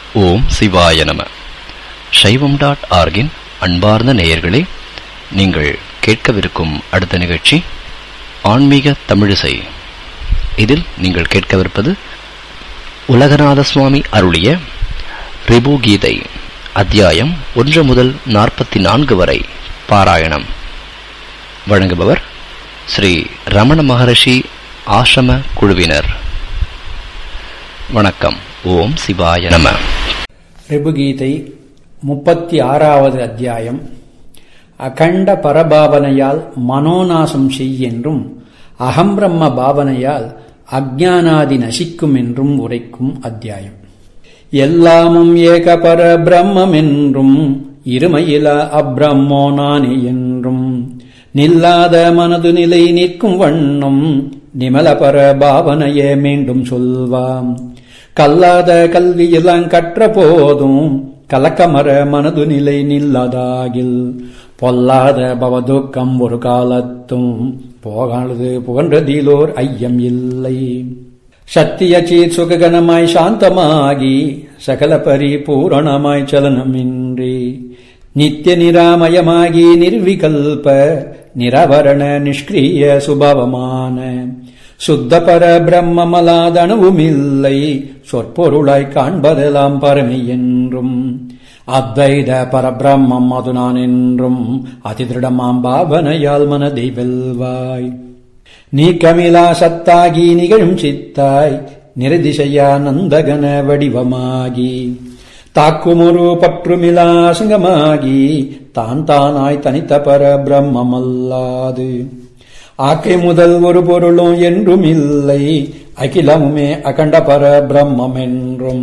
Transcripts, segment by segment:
ஓம் சிவாய நம சைவம் டாட் ஆர்கின் அன்பார்ந்த நேயர்களே நீங்கள் கேட்கவிருக்கும் அடுத்த நிகழ்ச்சி ஆன்மீக தமிழிசை இதில் நீங்கள் கேட்கவிருப்பது உலகநாத சுவாமி அருளிய ரிபு கீதை அத்தியாயம் ஒன்று முதல் நாற்பத்தி நான்கு வரை பாராயணம் வழங்குபவர் ஸ்ரீ ரமண மகரிஷி ஆசிரம குழுவினர் வணக்கம் ஓம் சிவாய நம ரிபுகீதை முப்பத்தி ஆறாவது அத்தியாயம் அகண்ட பரபாவனையால் மனோநாசம் செய் என்றும் அகம்பிரம்ம பாவனையால் அஜானாதி நசிக்கும் என்றும் உரைக்கும் அத்தியாயம் எல்லாமும் ஏக பர பிரம்மம் என்றும் இருமையில அப்பிரம்மோ நானே என்றும் நில்லாத மனது நிலை நிற்கும் வண்ணம் நிமல பர பாவனையே மீண்டும் சொல்வாம் கல்லாத கல்வியெல்லாம் கற்ற போதும் கலக்கமர மனது நிலை நில்லாதாகில் பொல்லாத பவதுக்கம் ஒரு காலத்தும் போகானது புகன்றதிலோர் ஐயம் இல்லை சத்திய சீர் சுககனமாய் சாந்தமாகி சகல பரிபூரணமாய் சலனமின்றி நித்திய நிராமயமாகி நிர்விகல்ப நிரவரண நிஷ்கிரிய சுபாவமான சுத்த பர பிரம்மமலாதணுவுமில்லை சொற்பொருளாய் காண்பதெல்லாம் பரமை என்றும் அத்வைத பரபிரம்மம் அது நான் என்றும் அதிதிருடமாம் பாவனையால் மனதை வெல்வாய் நீக்கமிலா சத்தாகி நிகழும் சித்தாய் நிரதிசையா நந்தகன வடிவமாகி தாக்குமொரு பற்றுமிலா சங்கமாகி தான் தானாய் தனித்த பர பிரம்மமல்லாது ஆக்கை முதல் ஒரு பொருளும் என்றும் இல்லை அகிலமுமே அகண்ட பர பிரம்மம் என்றும்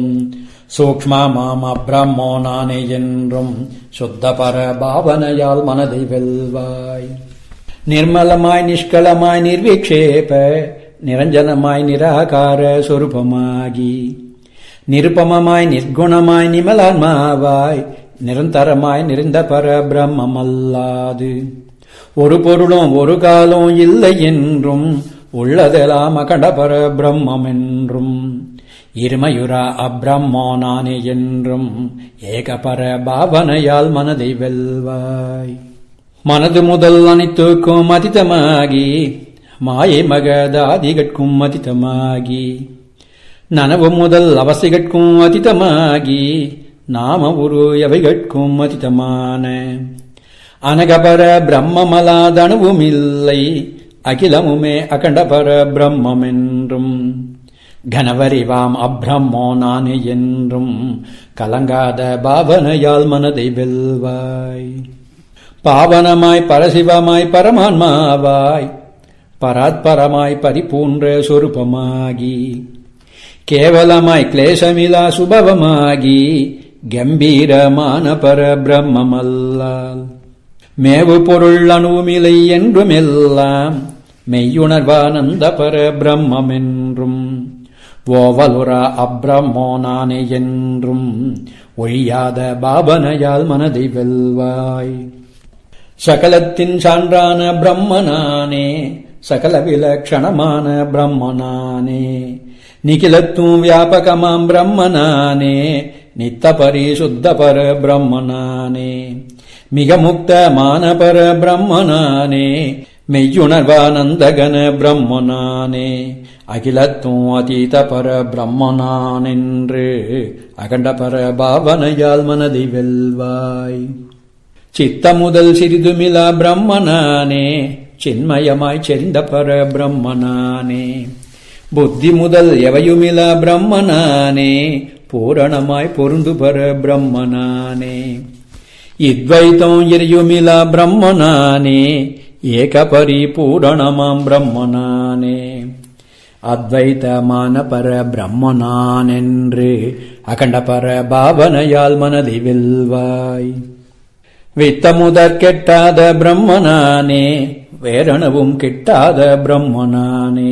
சூக்மாமாம பிரம்மோ நானே என்றும் சுத்த பர பாவனையால் மனதை வெல்வாய் நிர்மலமாய் நிஷ்களமாய் நிர்விக்ஷேப நிரஞ்சனமாய் நிராகார சொரூபமாகி நிருபமமாய் நிர்குணமாய் நிமலான்மாவாய் நிரந்தரமாய் நிறைந்த பர பிரம்மமல்லாது ஒரு பொருளும் ஒரு காலம் இல்லை என்றும் உள்ளதெல்லாம் அகண்ட பர பிரம்மம் என்றும் இருமயுரா அப்பிரம்மோ நானே என்றும் ஏகபர பாவனையால் மனதை வெல்வாய் மனது முதல் அனைத்துக்கும் அதிதமாகி மாயை மகதாதிகட்கும் அதிதமாகி நனவு முதல் அவசிகட்கும் அதிதமாகி நாம உரு எவைகட்கும் அதிதமான அனகபர பிரம்மமலாதணுவுமில்லை அகிலமுமே அகண்டபர பிரம்மம் என்றும் கனவரிவாம் அப்ரம்மோ நானே என்றும் கலங்காத பாவனையால் மனதை வெல்வாய் பாவனமாய் பரசிவமாய் பரமான்மாவாய் பராத்பரமாய் பரிபூன்ற சொரூபமாகி கேவலமாய் கிளேசமிலா சுபவமாகி கம்பீரமான பர பிரம்மமல்லால் மேவு பொருள் அணுவுமிலை என்றுமெல்லாம் மெய்யுணர்வானந்த பர பிரம்மம் என்றும் ஓவலுரா அப்ரம்மோ நானே என்றும் ஒழியாத பாவனையால் மனதை வெல்வாய் சகலத்தின் சான்றான பிரம்மனானே சகல விலக்ஷணமான பிரம்மனானே நிகிலத்தும் வியாபகமாம் பிரம்மனானே நித்த பரிசுத்த பர பிரம்மனானே மிக முக்தமான பர பிரம்மனானே மெய்யுணர்வானந்தகன பிரம்மனானே அகிலத்தும் அதீத பர பிரம்மனானென்று அகண்ட பர பாவனையால் மனதை வெல்வாய் சித்த முதல் சிறிதுமிலா பிரம்மனானே சின்மயமாய் செறிந்த பர பிரம்மனானே புத்தி முதல் எவையுமிலா பிரம்மனானே பூரணமாய் பொருந்து பர பிரம்மனானே இத்வைத்தம் எரியுமிலா பிரம்மனானே ஏக பரிபூரணமாம் பிரம்மனானே அத்வைத்தமான பர பிரம்மனானென்று அகண்ட பர பாவனையால் மனதை வெல்வாய் வித்தமுதற் கெட்டாத பிரம்மனானே வேரணவும் கெட்டாத பிரம்மனானே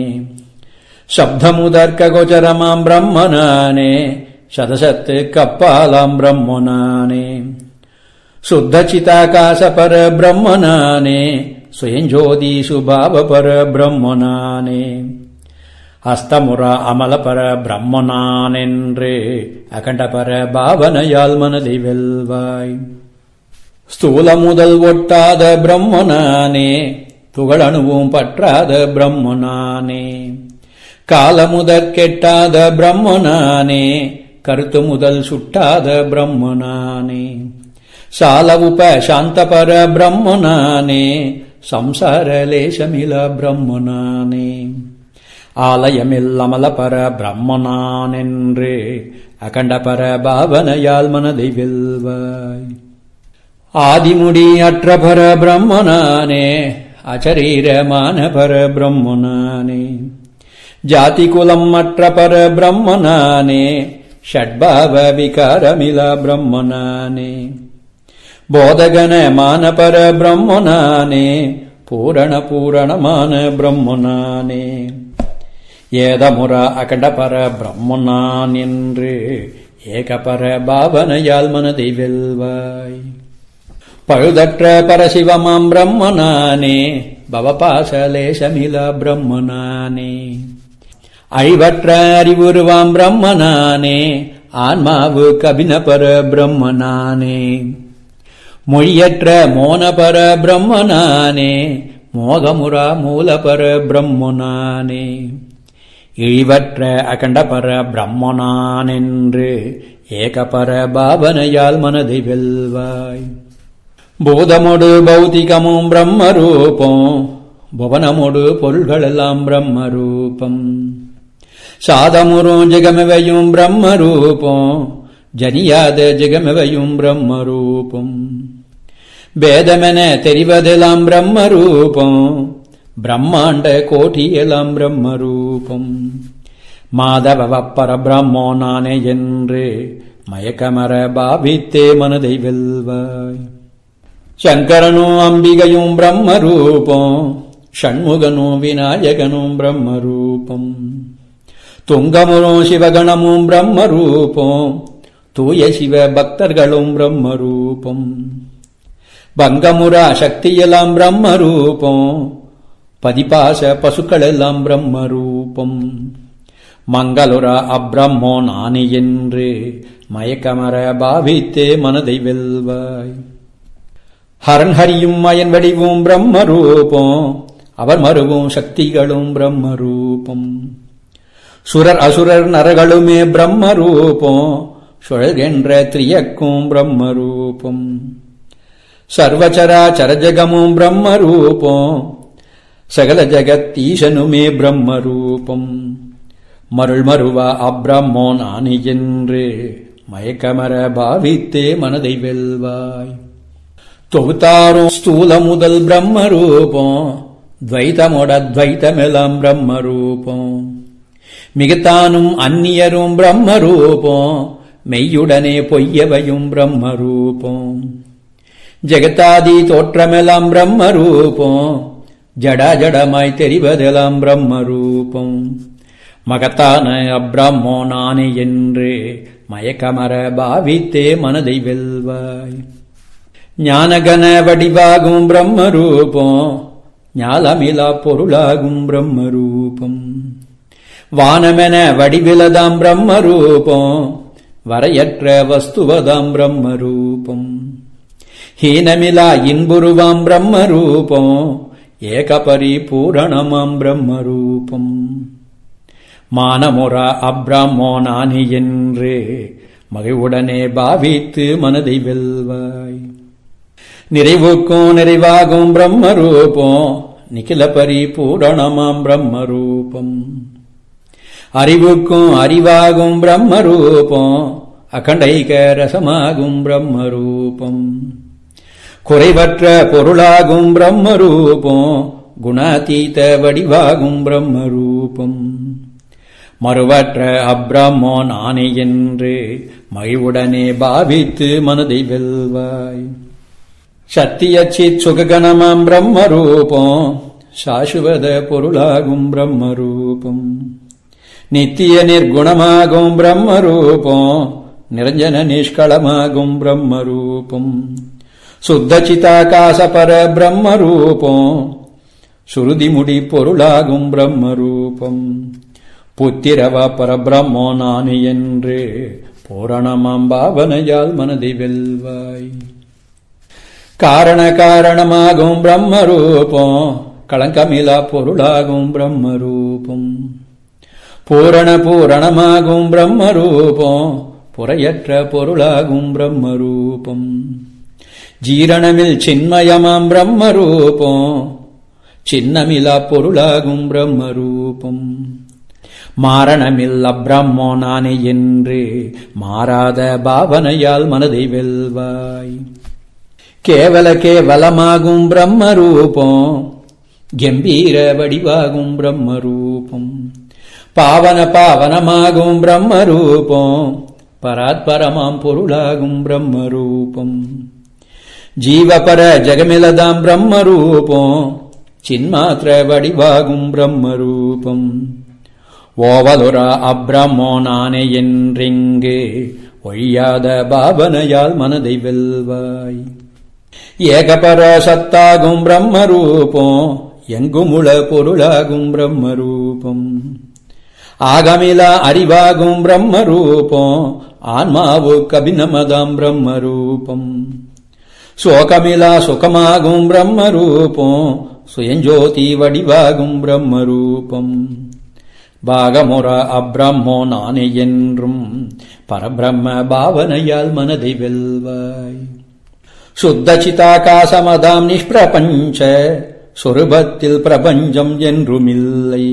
சப்தமுதற்க கோச்சரமாம் பிரம்மனானே சதசத்து கப்பாலாம் பிரம்மனானே சுத்த சிதாகாச பர பிரம்மனானே சுயஞ்சோதி சுபாவ பர பிரம்மனானே அஸ்தமுற அமலபர பிரம்மனானென்று அகண்டபர பாவனையால் மனதை வெல்வாய் ஸ்தூல முதல் ஒட்டாத பிரம்மனானே துகளணுவும் பற்றாத பிரம்மனானே காலமுதற் கெட்டாத பிரம்மனானே கருத்து முதல் சுட்டாத பிரம்மனானே சால உப சாந்தபர பிரம்மனானே சம்சாரலேசமில பிரம்மனானே ஆலயமில்லமலபர பிரம்மனானென்று அகண்டபர பாவனையால் மனதை வெல்வாய் ஆதிமுடி அற்றபர பிரம்மனானே அச்சரீரமான பர பிரம்மனானே ஜாதி குலம் அற்ற பர பிரம்மனானே ஷட்பாவ விகாரமில பிரம்மனானே போதகனமான பர பிரம்மனானே பூரண பூரணமான பிரம்மனானே ஏதமுற அகண்டபர பிரம்மனான் என்று ஏகபர பாவனையால் மனதை வெல்வாய் பழுதற்ற பரசிவமாம் பிரம்மனானே பவபாசலேசமில பிரம்மனானே அழிவற்ற அறிவுருவாம் பிரம்மனானே ஆன்மாவு கபினபர பிரம்மனானே மொழியற்ற மோனபர பிரம்மனானே மோகமுரா மூலபர பிரம்மனானே இழிவற்ற அகண்டபர பிரம்மனானென்று ஏகபர பாவனையால் மனதை வெல்வாய் பூதமொடு பௌதிகமும் பிரம்மரூபம் புவனமொடு பொருள்களெல்லாம் பிரம்மரூபம் சாதமுறும் ஜெகமிவையும் பிரம்மரூபம் ஜனியாத ஜெகமிவையும் பிரம்மரூபம் பேதமென தெரிவதெல்லாம் பிரம்மரூபம் பிரம்மாண்ட கோட்டியெல்லாம் பிரம்மரூபம் மாதவ பரபிரம்மோ நானே என்று மயக்கமர பாவித்தே மனதை வெல்வாய் சங்கரனும் அம்பிகையும் பிரம்மரூபம் ஷண்முகனும் விநாயகனும் பிரம்மரூபம் துங்கமுறும் சிவகணமும் பிரம்மரூபம் தூய சிவ பக்தர்களும் பிரம்மரூபம் பங்கமுரா சக்தியெல்லாம் பிரம்மரூபம் பதிபாச பசுக்களெல்லாம் பிரம்மரூபம் மங்களுரா அப்ரம்மோ நானி என்று மயக்கமர பாவித்தே மனதை வெல்வாய் ஹரன் ஹரியும் மயன் வடிவும் பிரம்மரூபம் அவர் மருவும் சக்திகளும் பிரம்மரூபம் சுரர் அசுரர் நரகளுமே பிரம்மரூபம் சுழல்கின்ற திரியக்கும் பிரம்மரூபம் சர்வச்சரா சரஜகமும் பிரம்மரூபம் சகல ஜகத்தீசனுமே பிரம்மரூபம் மருள் மருவா அப்ரம்மோ நானி என்று மயக்கமர பாவித்தே மனதை வெல்வாய் தொகுத்தாரும் ஸ்தூல முதல் பிரம்மரூபம் துவைதமோட துவைத்தமெல்லாம் பிரம்மரூபம் மிகத்தானும் அந்நியரும் பிரம்மரூபம் மெய்யுடனே பொய்யவையும் பிரம்மரூபம் ஜெகத்தாதி தோற்றமெல்லாம் பிரம்மரூபம் ஜடா ஜடமாய் தெரிவதெல்லாம் பிரம்மரூபம் மகத்தான அப்ரம்மோ நானே என்று மயக்கமர பாவித்தே மனதை வெல்வாய் ஞானகன வடிவாகும் பிரம்மரூபம் ஞாலமிலா பொருளாகும் பிரம்மரூபம் வானமென வடிவிலதாம் பிரம்மரூபம் வரையற்ற வஸ்துவதாம் பிரம்மரூபம் ஹீனமிலா இன்புருவாம் பிரம்மரூபம் ஏகபரிபூரணமாம் பிரம்மரூபம் மானமுரா அப்ராமோ நானி என்று மகிழ்வுடனே பாவித்து மனதை வெல்வாய் நிறைவுக்கும் நிறைவாகும் பிரம்மரூபம் நிகில பரிபூரணமாம் பிரம்மரூபம் அறிவுக்கும் அறிவாகும் பிரம்மரூபம் அகண்டைக ரசமாகும் பிரம்மரூபம் குறைவற்ற பொருளாகும் பிரம்மரூபம் குணாதீத வடிவாகும் பிரம்மரூபம் மறுவற்ற அப்ரம்மோ நானே என்று மகிழ்வுடனே பாவித்து மனதை வெல்வாய் சத்தியச்சித் சுககணமாம் பிரம்மரூபம் சாசுவத பொருளாகும் பிரம்மரூபம் நித்திய நிர்குணமாகும் பிரம்மரூபம் நிரஞ்சன நிஷ்களமாகும் பிரம்மரூபம் சுத்த சிதாகாச பர பிரம்மரூபம் சுருதி முடி பொருளாகும் பிரம்மரூபம் புத்திரவ பரபிரம்மோ நானு என்று பூரணமாம் பாவனையால் மனதை வெல்வாய் காரண காரணமாகும் பிரம்மரூபம் களங்கமிலா பொருளாகும் பிரம்மரூபம் பூரண பூரணமாகும் பிரம்மரூபம் புறையற்ற பொருளாகும் பிரம்மரூபம் ஜீரணமில் சின்மயமாம் பிரம்மரூபம் சின்னமிலா பொருளாகும் பிரம்மரூபம் மாரணமில் அப்ரம்மோ நானே என்று மாறாத பாவனையால் மனதை வெல்வாய் கேவல கேவலமாகும் பிரம்மரூபம் கம்பீர வடிவாகும் பிரம்மரூபம் பாவன பாவனமாகும் பிரம்மரூபம் பராத்பரமாம் பொருளாகும் பிரம்மரூபம் ஜீவபர ஜெகமிலதாம் பிரம்மரூபம் சின்மாத்திர வடிவாகும் பிரம்மரூபம் ஓவலுரா அப்ரமோ நானே என்றிங்கு ஒழியாத பாவனையால் மனதை வெல்வாய் ஏகபர சத்தாகும் பிரம்மரூபம் எங்குமுள பொருளாகும் பிரம்மரூபம் ஆகமிலா அறிவாகும் பிரம்மரூபம் ஆன்மாவுக்கு அபிநமதாம் பிரம்மரூபம் சோகமிலா சுகமாகும் பிரம்மரூபம் சுயஞ்சோதி வடிவாகும் பிரம்மரூபம் பாகமுற அப்ரம்மோ நானே என்றும் பரபிரம்ம பாவனையால் மனதை வெல்வாய் சுத்த சிதாகாசமதாம் நிஷ்பிரபஞ்ச சொருபத்தில் பிரபஞ்சம் என்றுமில்லை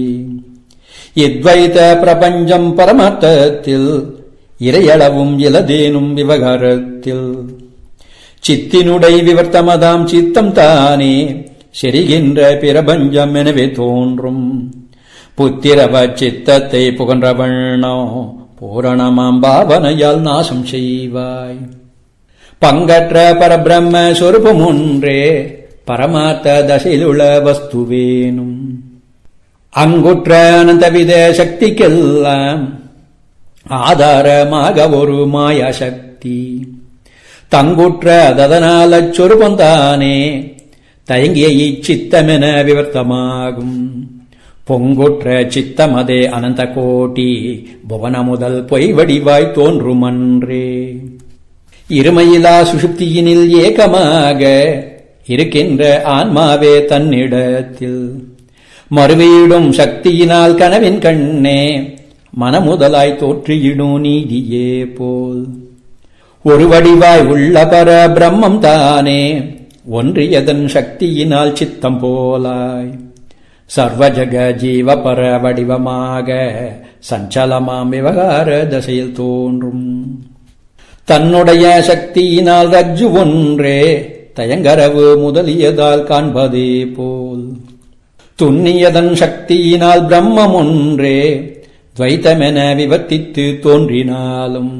இத்வைத பிரபஞ்சம் பரமார்த்தத்தில் இறையளவும் இலதேனும் விவகாரத்தில் சித்தினுடை விவர்த்தமதாம் சித்தம் தானே செரிகின்ற பிரபஞ்சம் எனவே தோன்றும் புத்திரவ சித்தத்தை புகன்றவண்ணோ பூரணமாம் பாவனையால் நாசம் செய்வாய் பங்கற்ற பரபிரம்ம சொருபம் ஒன்றே பரமார்த்த தசையிலுள்ள வஸ்துவேனும் அங்குற்ற அனந்தவித சக்திக்கெல்லாம் ஆதாரமாக ஒரு மாயா சக்தி தங்குற்ற அதனால் அச்சொருபந்தானே தயங்கிய இச்சித்தமென விவர்த்தமாகும் பொங்குற்ற சித்தமதே அனந்த கோட்டி புவன முதல் பொய் வடிவாய் தோன்றுமன்றே இருமையிலா சுஷுப்தியினில் ஏகமாக இருக்கின்ற ஆன்மாவே தன்னிடத்தில் மறுவீடும் சக்தியினால் கனவின் கண்ணே மனமுதலாய் தோற்றியிடும் நீதியே போல் ஒரு வடிவாய் உள்ள பர பிரம்மம் தானே ஒன்றியதன் சக்தியினால் சித்தம் போலாய் சர்வஜக ஜீவ பர வடிவமாக சஞ்சலமாம் விவகார தசையில் தோன்றும் தன்னுடைய சக்தியினால் ரஜ்ஜு ஒன்றே தயங்கரவு முதலியதால் காண்பதே போல் துண்ணியதன் சக்தியினால் பிரம்மம் ஒன்றே துவைத்தமென விவர்த்தித்து தோன்றினாலும்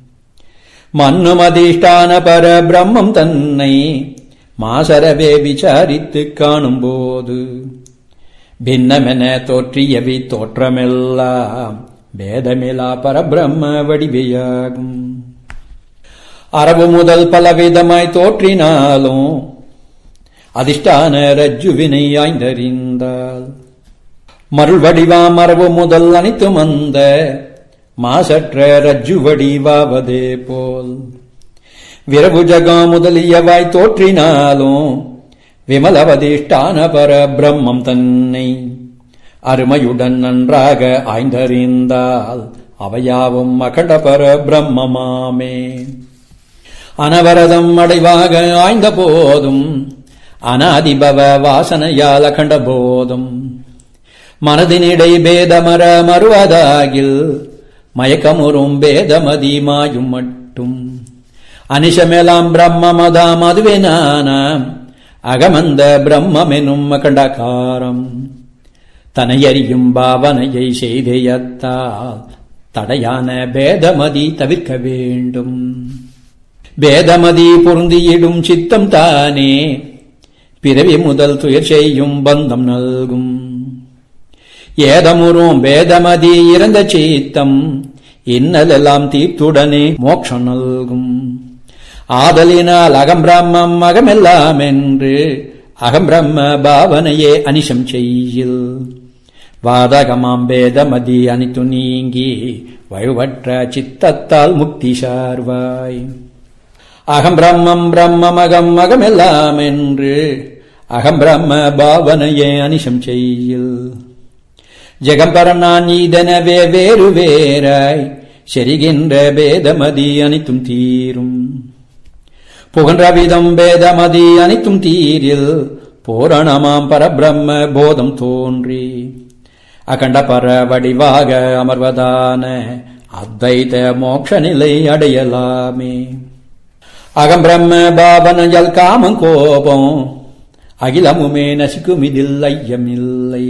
மன்னும் அதிஷ்டான பர பிரம்மம் தன்னை மாசரவே விசாரித்து காணும்போது பின்னமென தோற்றியவி தோற்றமெல்லாம் பேதமிலா பரபிரம்ம வடிவையாகும் அரபு முதல் பலவிதமாய் தோற்றினாலும் அதிஷ்டான ரஜ்ஜுவினை ஆய்ந்தறிந்தால் மருள் வடிவா மரபு முதல் அனைத்தும் அந்த மாசற்ற ரஜ்ஜு வடிவாவதே போல் விரபு ஜகம் முதலியவாய் தோற்றினாலும் விமலவதிஷ்டான பர பிரம்மம் தன்னை அருமையுடன் நன்றாக ஆய்ந்தறிந்தால் அவையாவும் அகண்ட பர பிரம்மமாமே அனவரதம் அடைவாக ஆய்ந்த போதும் அனாதிபவ வாசனையால் அகண்ட போதும் மனதினிடை பேதமர மறுவதாகில் மயக்கமுறும் பேதமதி மாயும் மட்டும் அனிஷமெலாம் பிரம்மமதாம் அதுவே நானாம் அகமந்த பிரம்மெனும் அகண்டகாரம் தனையறியும் பாவனையை செய்தேயத்தால் தடையான பேதமதி தவிர்க்க வேண்டும் பேதமதி பொருந்தியிடும் சித்தம் தானே பிறவி முதல் துயர் செய்யும் பந்தம் நல்கும் ஏதமுறும் வேதமதி இறந்த சீத்தம் இன்னலெல்லாம் தீர்த்துடனே மோட்சம் நல்கும் ஆதலினால் அகம் பிரம்மம் அகமெல்லாம் என்று அகம் பிரம்ம பாவனையே அனிஷம் செய்யில் வாதகமாம் பேதமதி அனித்து நீங்கி வழுவற்ற சித்தத்தால் முக்தி சார்வாய் அகம் பிரம்மம் பிரம்மமகம் அகமெல்லாம் என்று அகம் பிரம்ம பாவனையே அனிஷம் செய்யில் ஜெகம்பரன் நான் நீதனவே வேறு வேறாய் செரிகின்ற பேதமதி அனைத்தும் தீரும் புகன்ற விதம் பேதமதி அனைத்தும் தீரில் பூரணமாம் பரபிரம்ம போதம் தோன்றி அகண்ட பர வடிவாக அமர்வதான அத்வைத மோட்ச நிலை அடையலாமே அகம் பிரம்ம பாவனையால் காமம் கோபம் அகிலமுமே நசிக்கும் இதில் ஐயமில்லை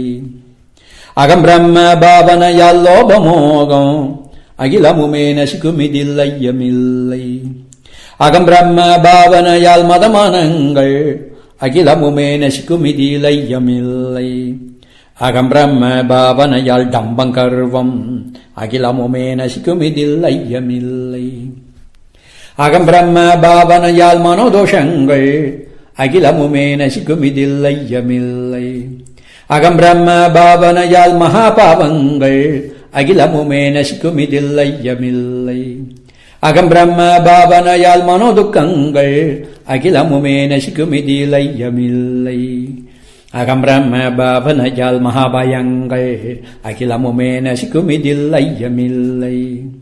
அகம் பிரம்ம பாவனையால் லோபமோகம் அகிலமுமே நசிக்கும் இதில் ஐயமில்லை அகம் பிரம்ம பாவனையால் மதமானங்கள் அகிலமுமே நசிக்கும் இதில் ஐயமில்லை அகம் பிரம்ம பாவனையால் டம்பங்கர்வம் அகிலமுமே நசிக்கும் இதில் ஐயமில்லை அகம் பிரம்ம பாவனையால் மனோதோஷங்கள் அகிலமுமே நசிக்கும் இதில் ஐயமில்லை அகம் பிரம்ம பாவனையால் மகாபாவங்கள் அகிலமுமே நசிக்கும் இதில் ஐயமில்லை அகம் பிரம்ம பாவனையால் மனோதுக்கங்கள் அகிலமுமே நசிக்கும் இதில் ஐயமில்லை அகம் பிரம்ம பாவனையால் மகாபயங்கள் அகிலமுமே நசிக்கும் இதில் ஐயமில்லை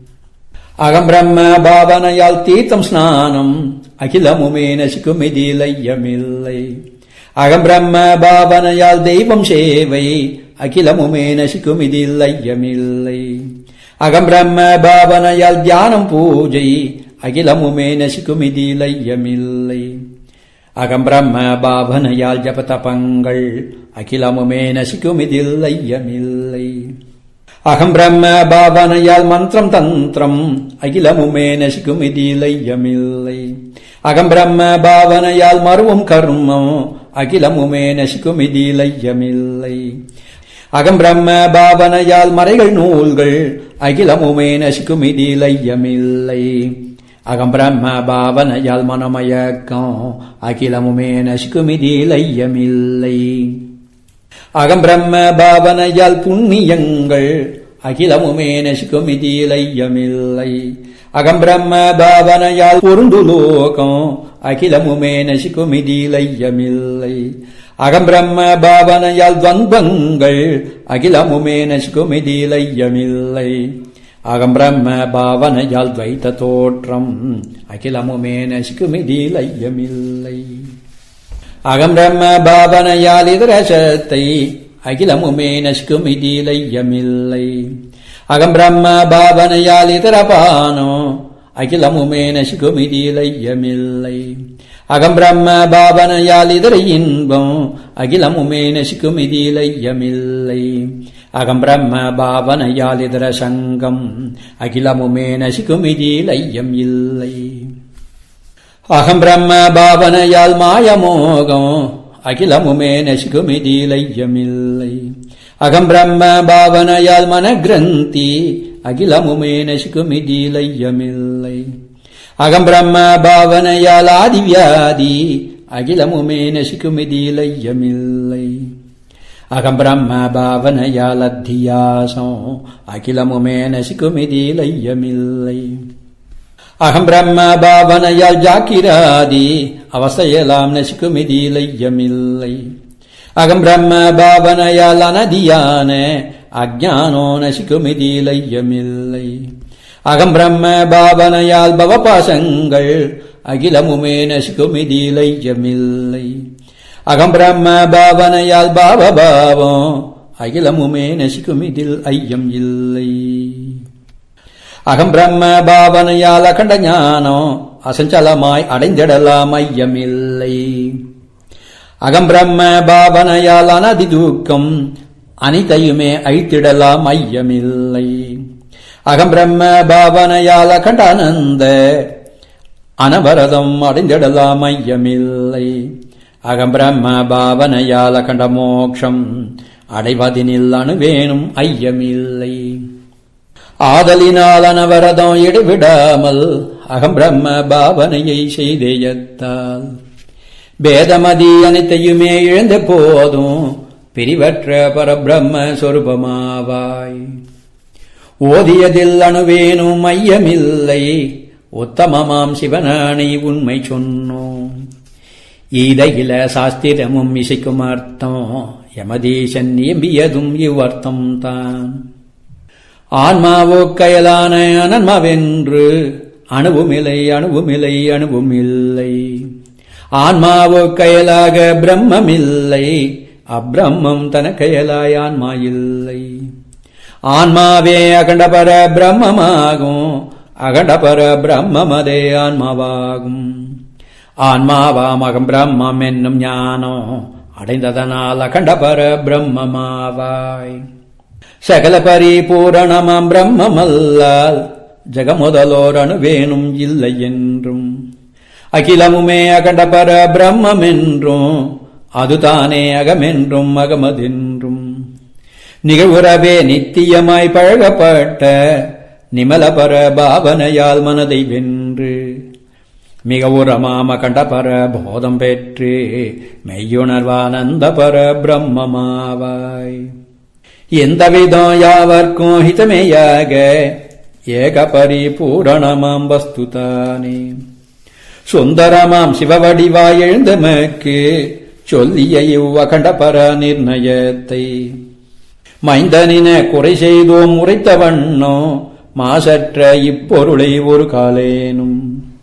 அகம் பிரம்ம பாவனையால் தீர்த்தம் ஸ்நானம் அகிலமுமே நசிக்கும் இதில் ஐயமில்லை அகம் பிரம்ம பாவனையால் தெய்வம் சேவை அகிலமுமே நசிக்கும் இதில் ஐயமில்லை அகம் பிரம்ம பாவனையால் தியானம் பூஜை அகிலமுமே நசிக்கும் இதில் ஐயமில்லை அகம் பிரம்ம பாவனையால் ஜபதபங்கள் அகிலமுமே நசிக்கும் இதில் ஐயமில்லை அகம் பிரம்ம பாவனையால் மந்திரம் தந்திரம் அகிலமுமே நசிக்கும் இதில் ஐயமில்லை அகம் பிரம்ம பாவனையால் மருவும் கர்மம் அகிலமுமே நசிக்கும் இதில் ஐயமில்லை அகம் பிரம்ம பாவனையால் மறைகள் நூல்கள் அகிலமுமே நசிக்கும் இதில் ஐயமில்லை அகம் பிரம்ம பாவனையால் மனமயக்கம் அகிலமுமே நசிக்கும் இதில் ஐயமில்லை அகம் பிரம்ம பாவனையால் புண்ணியங்கள் அகிலமுமே நசிக்கும் இதில் ஐயமில்லை அகம் பிரம்ம பாவனையால் பொருந்துலோகம் அகிலமுமே நசிக்கும் இதில் ஐயமில்லை அகம் பிரம்ம பாவனையால் துவந்தங்கள் அகிலமுமே நசிக்கும் இதில் ஐயமில்லை அகம் பிரம்ம பாவனையால் துவைத்த தோற்றம் அகிலமுமே நசிக்கும் இதில் ஐயமில்லை அகம் பிரம்ம பாவனையால் இதரசத்தை அகிலமுமே நசிக்கும் இதில் ஐயமில்லை அகம் பிரம்ம பாவனையால் இதரபானோ அகிலமுமே நசிக்கும் இதில் ஐயமில்லை அகம் பிரம்ம பாவனையால் இதர இன்பம் அகிலமுமே நசிக்கும் இதில் ஐயமில்லை அகம் பிரம்ம பாவனையால் இதர சங்கம் அகிலமுமே நசிக்கும் இதில் ஐயம் இல்லை அகம் பிரம்ம பாவனையால் மாயமோகம் அகிலமுமே நசிக்கும் இதில் ஐயமில்லை அகம் பிரம்ம பாவனையால் மனகிரந்தி அகிலமுமே நசிக்கும் இதில் ஐயமில்லை அகம் பிரம்ம பாவனையால் ஆதிவியாதி அகிலமுமே நசிக்கும் இதில் ஐயமில்லை அகம் பிரம்ம பாவனையால் அத்தியாசம் அகிலமுமே நசிக்கும் இதில் ஐயமில்லை அகம் பிரம்ம பாவனையால் ஜாக்கிராதி அவசையலாம் நசிக்கும் இதில் ஐயமில்லை அகம் பிரம்ம பாவனையால் அனதியான அஜானோ நசிக்கும் இதில் ஐயமில்லை அகம் பிரம்ம பாவனையால் பவபாசங்கள் அகிலமுமே நசிக்கும் இதில் ஐயமில்லை அகம் பிரம்ம பாவனையால் பாவபாவம் அகிலமுமே நசிக்கும் இதில் ஐயம் இல்லை அகம் பிரம்ம பாவனையால் அகண்ட ஞானம் அசஞ்சலமாய் அடைந்திடலாம் ஐயமில்லை அகம் பிரம்ம பாவனையால் அனதி தூக்கம் அனைத்தையுமே அழித்திடலாம் ஐயமில்லை அகம் பிரம்ம பாவனையால் அகண்ட ஆனந்த அனவரதம் அடைந்திடலாம் ஐயமில்லை அகம் பிரம்ம பாவனையால் அகண்ட மோக்ஷம் அடைவதினில் அணுவேனும் ஐயமில்லை ஆதலினால் அனவரதம் இடைவிடாமல் அகம் பிரம்ம பாவனையை செய்தேயத்தால் பேதமதி அனைத்தையுமே இழந்த போதும் பிரிவற்ற பரபிரம்ம சொருபமாவாய் ஓதியதில் அணுவேனும் ஐயமில்லை உத்தமமாம் சிவனானை உண்மை சொன்னோம் ஈதையில சாஸ்திரமும் இசைக்கும் அர்த்தம் யமதீசன் நியம்பியதும் இவ்வர்த்தம் தான் ஆன்மாவோ கயலான அனன்மாவென்று அணுவுமில்லை அணுவுமில்லை அணுவுமில்லை ஆன்மாவோ கயலாக பிரம்மமில்லை அப்பிரம்மம் தனக்கயலாய் ஆன்மா இல்லை ஆன்மாவே அகண்டபர பிரம்மமாகும் அகண்டபர பிரம்மமதே ஆன்மாவாகும் ஆன்மாவாம் அகம் பிரம்மம் என்னும் ஞானம் அடைந்ததனால் அகண்டபர பிரம்மமாவாய் சகல பரிபூரணமாம் பிரம்மமல்லால் ஜகமுதலோர் அணுவேனும் இல்லை என்றும் அகிலமுமே அகண்டபர பிரம்மம் என்றும் அதுதானே அகமென்றும் அகமதென்றும் நிகழ்வுறவே நித்தியமாய் பழகப்பட்ட நிமலபர பாவனையால் மனதை வென்று மிக உரமாம கண்டபர போதம் பெற்று மெய்யுணர்வானந்த பர பிரம்மமாவாய் எந்த விதம் யாவர்க்கும் ஹிதமேயாக ஏக பரிபூரணமாம் வஸ்துதானே சுந்தரமாம் சிவவடிவாய் எழுந்தமக்கு சொல்லிய இவ்வகண்டபர நிர்ணயத்தை மைந்தனின குறை செய்தோம் உரைத்த வண்ணோ மாசற்ற இப்பொருளை ஒரு காலேனும்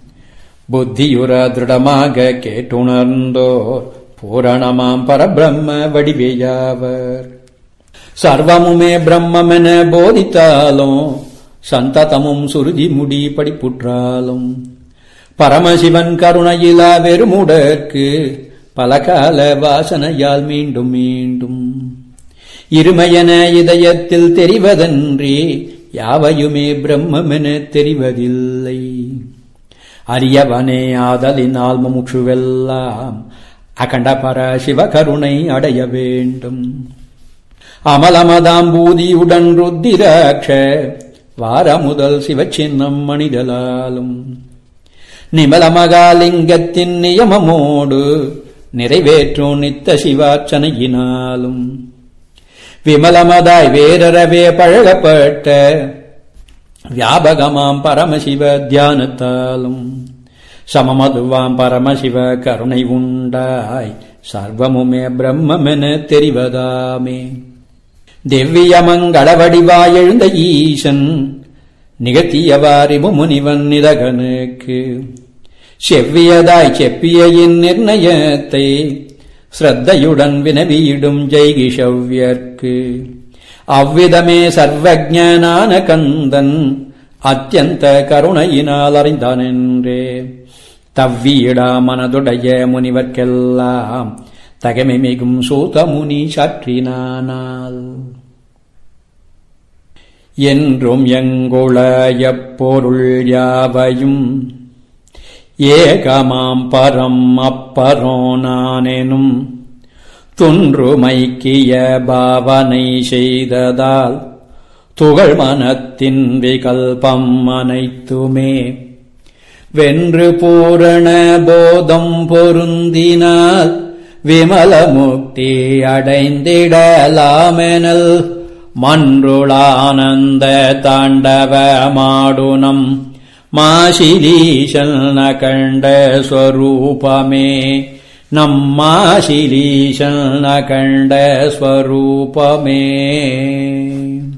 புத்தியுற திருடமாக கேட்டுணர்ந்தோர் பூரணமாம் பரபிரம்ம வடிவேயாவர் சர்வமுமே பிரம்மென போதித்தாலும் சந்ததமும் சுருதி முடி படிப்புற்றாலும் பரமசிவன் கருணையிலா வெறுமுடற்கு பல கால வாசனையால் மீண்டும் மீண்டும் இருமையென இதயத்தில் தெரிவதன்றி யாவையுமே பிரம்மென தெரிவதில்லை அரியவனே ஆதலினால் முமுட்சுவெல்லாம் அகண்ட பர சிவகருணை அடைய வேண்டும் அமலமதாம்பூதியுடன் ருத்திராட்ச வார முதல் சிவச்சின்னம் மணிதலாலும் நிமலமகாலிங்கத்தின் நியமமோடு நிறைவேற்றும் நித்த சிவார்ச்சனையினாலும் விமலமதாய் வேறறவே பழகப்பட்ட வியாபகமாம் பரமசிவ தியானத்தாலும் சமமதுவாம் பரமசிவ கருணை உண்டாய் சர்வமுமே பிரம்மென தெரிவதாமே திவ்யமங்கள வடிவாய் எழுந்த ஈசன் நிகழ்த்தியவாரிபு முனிவன் நிதகனுக்கு செவ்வியதாய் செப்பியின் நிர்ணயத்தை ஸ்ரத்தையுடன் வினவியிடும் ஜெய்கிஷவ்யர்க்கு அவ்விதமே சர்வஜனான கந்தன் அத்தியந்த கருணையினால் அறிந்தானென்றே தவ்வியிடா மனதுடைய முனிவர்க்கெல்லாம் தகமை மிகும் சூதமுனி சாற்றினானால் என்றும் எங்குளய பொருள் யாவையும் ஏகமாம் பரம் அப்பரோ நானெனும் துன்றுமைக்கிய பாவனை செய்ததால் துகள் மனத்தின் விகல்பம் அனைத்துமே வென்று பூரண போதம் பொருந்தினால் விமல முக்தி அடைந்திடலாமெனல் மன்றுளானந்த தாண்டவமாடுனம் மாசிலீசல் கண்ட ஸ்வரூபமே நம்மாசிலீசல் கண்ட ஸ்வரூபமே